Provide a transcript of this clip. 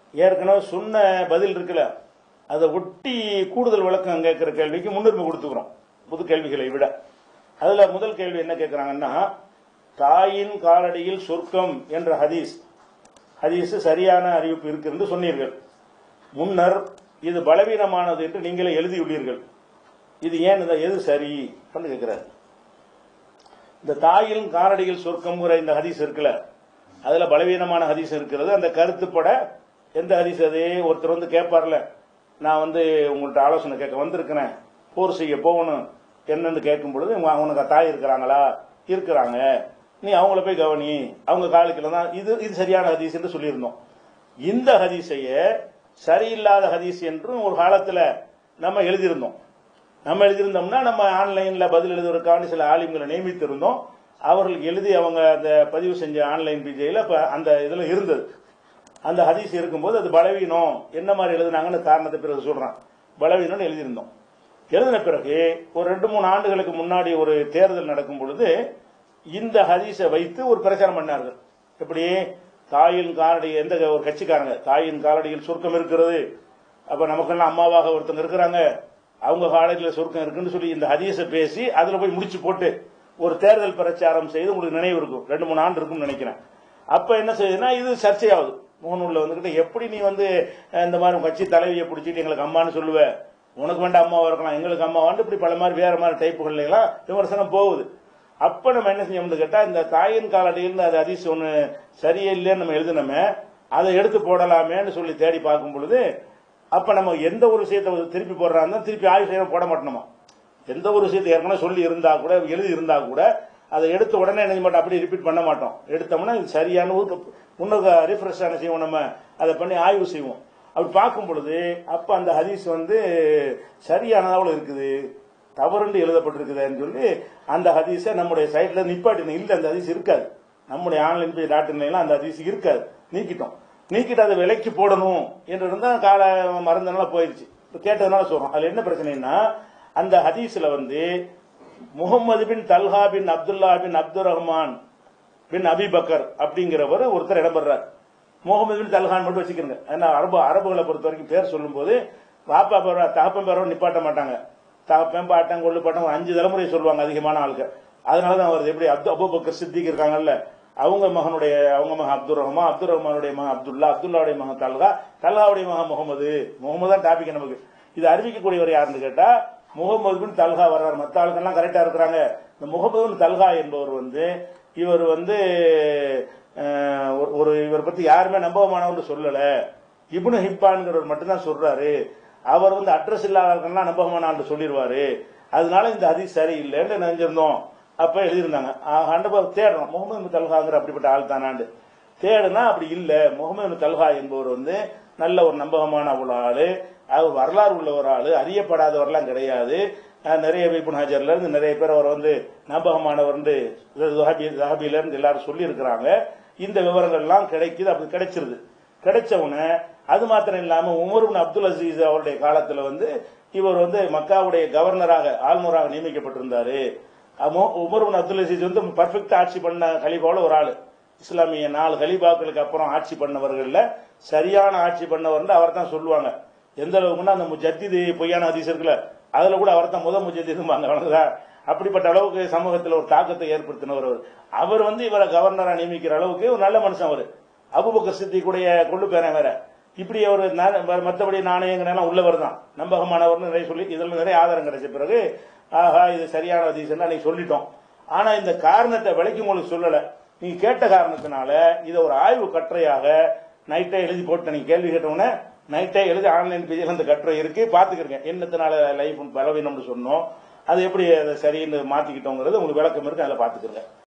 ஏற்கனவே சொன்ன பதில் இருக்குல்ல அதை ஒட்டி கூடுதல் விளக்கம் கேட்கிற கேள்விக்கு முன்னுரிமை கொடுத்துக்கிறோம் புது கேள்விகளை விட அதுல முதல் கேள்வி என்ன கேட்கறாங்கன்னா தாயின் காலடியில் சொர்க்கம் என்ற ஹதீஸ் ஹதீஸ் சரியான அறிவிப்பு இருக்கு என்று சொன்னீர்கள் முன்னர் இது பலவீனமானது என்று நீங்களே எழுதியுள்ளீர்கள் இது ஏன் இதை எது சரி அப்படின்னு கேட்கிறார் இந்த தாயின் காலடியில் சொர்க்கம்ங்கிற இந்த ஹதீஸ் இருக்குல்ல அதுல பலவீனமான ஹதீஸ் இருக்கிறது அந்த கருத்துப்பட எந்த ஹதீஸ் அது ஒருத்தர் வந்து கேட்பார்ல நான் வந்து உங்கள்ட்ட ஆலோசனை கேட்க வந்திருக்கிறேன் போர் செய்ய போகணும் என்னன்னு கேட்கும் பொழுது உங்க- அவனுக்கு தாய் இருக்கிறாங்களா இருக்கிறாங்க நீ அவங்கள போய் கவனி அவங்க காலத்துல தான் இது இது சரியான ஹதீஸ் என்று சொல்லியிருந்தோம் இந்த ஹதீஸைய சரியில்லாத ஹதீஸ் என்றும் ஒரு காலத்துல நம்ம எழுதியிருந்தோம் நம்ம எழுதியிருந்தோம்னா நம்ம ஆன்லைன்ல பதில் எழுதுவதற்கான சில ஆலிம்களை நியமித்திருந்தோம் அவர்களுக்கு எழுதி அவங்க அந்த பதிவு செஞ்ச ஆன்லைன் பிஜேல அந்த இதுல இருந்தது அந்த ஹதீஸ் இருக்கும்போது அது பலவீனம் என்ன மாதிரி எழுதுனாங்கன்னு காரணத்தை பிறகு சொல்றான் பலவீனம்னு எழுதியிருந்தோம் எழுதின பிறகு ஒரு ரெண்டு மூணு ஆண்டுகளுக்கு முன்னாடி ஒரு தேர்தல் நடக்கும் பொழுது இந்த ஹதீஸை வைத்து ஒரு பிரச்சாரம் பண்ணார்கள் எப்படி தாயின் காலடி எந்த ஒரு கட்சிக்காரங்க தாயின் காலடியில் சுருக்கம் இருக்கிறது அப்ப நமக்கெல்லாம் அம்மாவாக ஒருத்தங்க இருக்கிறாங்க அவங்க காலடியில் சுருக்கம் இருக்குன்னு சொல்லி இந்த ஹதீஸை பேசி அதுல போய் முடிச்சு போட்டு ஒரு தேர்தல் பிரச்சாரம் செய்து உங்களுக்கு நினைவு இருக்கும் ரெண்டு மூணு ஆண்டு இருக்கும்னு நினைக்கிறேன் அப்ப என்ன செய்யுதுன்னா இது சர்ச்சையாகுது முகநூல்ல வந்துகிட்டு எப்படி நீ வந்து அஹ், இந்த மாதிரி உன் கட்சி தலைவியை பிடிச்சிட்டு எங்களுக்கு அம்மான்னு சொல்லுவ உனக்கு வேண்டாம் அம்மாவா இருக்கலாம் எங்களுக்கு அம்மாவான்னு இப்படி பல மாதிரி வேற மாதிரி டைப்புகள்ல எல்லாம் விமர்சனம் போகுது அப்ப நம்ம என்ன செஞ்சோம்னு கேட்டா இந்த தாயின் காலடியில் அது அதிசு ஒண்ணு சரியே இல்லைன்னு நம்ம எழுதினோமே அதை எடுத்து போடலாமேன்னு சொல்லி தேடி பார்க்கும் பொழுது அப்ப நம்ம எந்த ஒரு விஷயத்தை திருப்பி போடுறாங்க திருப்பி ஆய்வு செய்ய போட மாட்டோமா எந்த ஒரு விஷயத்தை ஏற்கனவே சொல்லி இருந்தா கூட எழுதி இருந்தா கூட அதை எடுத்த உடனே என்ன செய்ய மாட்டோம் அப்படி ரிப்பீட் பண்ண மாட்டோம் எடுத்தோம்னா இது சரியான இன்னொரு ரிஃப்ரெஷ் ஆன செய்வோம் நம்ம அதை பண்ணி ஆய்வு செய்வோம் அப்படி பார்க்கும் பொழுது அப்ப அந்த ஹதீஸ் வந்து சரியானதாவில் இருக்குது தவறுண்டு எழுதப்பட்டிருக்குதுன்னு சொல்லி அந்த ஹதீஸை நம்முடைய சைட்ல நிப்பாட்டினோம் இல்ல அந்த ஹதீஸ் இருக்காது நம்முடைய ஆன்லைன் போய் டாட் எல்லாம் அந்த ஹதீஸ் இருக்காது நீக்கிட்டோம் நீக்கிட்டு அதை விலைக்கு போடணும் என்று இருந்தா கால மருந்தெல்லாம் போயிடுச்சு இப்ப கேட்டதுனால சொல்றோம் அதுல என்ன பிரச்சனைன்னா அந்த ஹதீஸ்ல வந்து Muhammad bin Talha bin Abdullah bin Abdul Rahman bin Abi Bakr அப்படிங்கிறவர் ஒருத்தர் இடம்பெறார் முகமது பின் தல்ஹான் மட்டும் வச்சுக்கிறங்க ஏன்னா அரபு அரபுகளை பொறுத்த வரைக்கும் பேர் சொல்லும்போது பாப்பா பேரோ தகப்பன் பேரோ நிப்பாட்ட மாட்டாங்க தகப்பன் பாட்டம் கொள்ளு பாட்டம் ஒரு அஞ்சு தலைமுறை சொல்லுவாங்க அதிகமான ஆளுக்கு அதனாலதான் வருது எப்படி அப்து அபுபக்கர் சித்திக் இருக்காங்கல்ல அவங்க மகனுடைய அவங்க மகன் அப்துல் ரஹ்மான் அப்துல் ரஹ்மானுடைய மகன் அப்துல்லா அப்துல்லாவுடைய மகன் தல்ஹா தல்ஹாவுடைய மகன் முகமது முகமது தான் டாபிக் நமக்கு இது அறிவிக்கக்கூடியவர் யாருன்னு கேட்டா முகமது பின் தல்ஹா வர்றாரு மத்த ஆளுக்கெல்லாம் கரெக்டா இருக்கிறாங்க இந்த முகமது பின் தல்ஹா என்பவர் வந்து இவர் வந்து அஹ், ஒரு- ஒரு இவரை பத்தி யாருமே நம்பகமானவர்னு சொல்லல இப்னு ஹிப்பான்கிறவர் மட்டும்தான் சொல்றாரு அவர் வந்து அட்ரஸ் இல்லாதவர்கள்லாம் நம்பகமானவர்னு சொல்லிடுவாரு அதனால இந்த ஹதீஸ் சரியில்லைன்னு நினைஞ்சிருந்தோம் அப்ப எழுதியிருந்தாங்க ஆண்டப்ப தேடுறோம் முகமது பின் தல்ஹாங்கிற அப்படிப்பட்ட ஆள் தானாண்டு தேடுனா அப்படி இல்ல முகமது பின் தல்ஹா என்பவர் வந்து நல்ல ஒரு நம்பகமான ஒரு ஆளு அவர் வரலாறு உள்ள ஒரு ஆளு அறியப்படாதவர்லாம் கிடையாது அஹ் நிறைய இப்னு ஹஜர்ல இருந்து நிறைய பேர் அவர் வந்து நம்பகமானவர் ஜஹபில இருந்து எல்லாரும் சொல்லி இருக்கிறாங்க இந்த விவரங்கள் எல்லாம் கிடைக்குது அப்படி கிடைச்சிருது கிடைச்ச உடனே அது மாத்திரம் இல்லாம உமர் பின் அப்துல் அசீஸ் அவருடைய காலத்துல வந்து இவர் வந்து மக்காவுடைய கவர்னராக ஆளுநராக நியமிக்கப்பட்டிருந்தாரு அமோ- உமர் பின் அப்துல் அசீஸ் வந்து பர்ஃபெக்ட் ஆட்சி பண்ண கலிபாவில் ஒரு ஆளு இஸ்லாமிய நாலு கலிபாக்களுக்கு அப்புறம் ஆட்சி பண்ணவர்கள்ல சரியான ஆட்சி பண்ணவர் அவர் தான் சொல்லுவாங்க எந்த அளவுக்குன்னா அந்த முஜத்திது பொய்யான ஹதீஸ் இருக்குல்ல அதுல கூட அவர் தான் முத முஜத்திதுமாங்க அவ்வளவுதான் அப்படிப்பட்ட அளவுக்கு சமூகத்தில் ஒரு தாக்கத்தை ஏற்படுத்தினவர் அவர் அவர் வந்து இவரை கவர்னரா நியமிக்கிற அளவுக்கு ஒரு நல்ல மனுஷன் அவர் அபுபக்கர் சித்திக்குடைய கொள்ளு பேரன் வேற இப்படி ஒரு மற்றபடி நாணயங்கள்லாம் உள்ளவர் தான் நம்பகமானவர்னு நிறைய சொல்லி இதில் நிறைய ஆதாரம் கிடைச்ச பிறகு ஆஹா இது சரியான ஹதீஸ்ன்னு அன்னைக்கு சொல்லிட்டோம் ஆனா இந்த காரணத்தை விலைக்கு உங்களுக்கு சொல்லல நீங்க கேட்ட காரணத்தினால இதை ஒரு ஆய்வு கட்டுரையாக நைட்டே எழுதி போட்டு நீங்க கேள்வி கேட்டவுடனே நைட்டே எழுதி ஆன்லைன் பேஜில் அந்த கட்டுரை இருக்கு பாத்துக்கிறேங்க என்னத்தினால லைஃப் பலவீனம்னு சொன்னோம் அது எப்படி அதை சரின்னு மாத்திக்கிட்டோங்கிறது உங்களுக்கு விளக்கம் இருக்கு அதில் பாத்துக்கிறேங்க